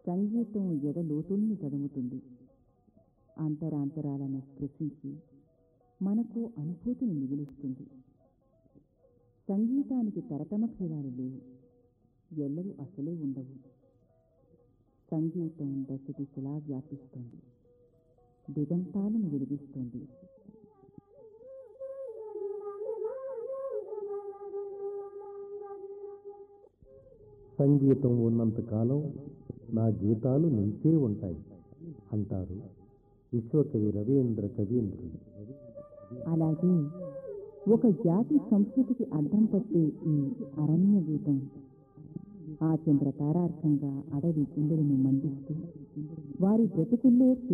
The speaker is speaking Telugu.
సంగీతం ఎద లోతుల్ని తడుముతుంది అంతరాంతరాలను స్పృశించి మనకు అనుభూతిని మిగులుస్తుంది సంగీతానికి తరతమ భేదాలు లేవు ఎల్లరూ అసలే ఉండవు సంగీతం దశ దిశలా వ్యాపిస్తుంది దిగంతాలను వెలిగిస్తుంది సంగీతం ఉన్నంతకాలం నా గీతాలు నిలిచే ఉంటాయి అంటారు విశ్వకవి రవీంద్ర కవీంద్రుడు అలాగే ఒక జాతి సంస్కృతికి అర్థం పట్టే ఈ అరణ్య గీతం ఆ చంద్ర తారార్థంగా అడవి గుండెలను మండిస్తూ వారి బ్రతుకుల్లో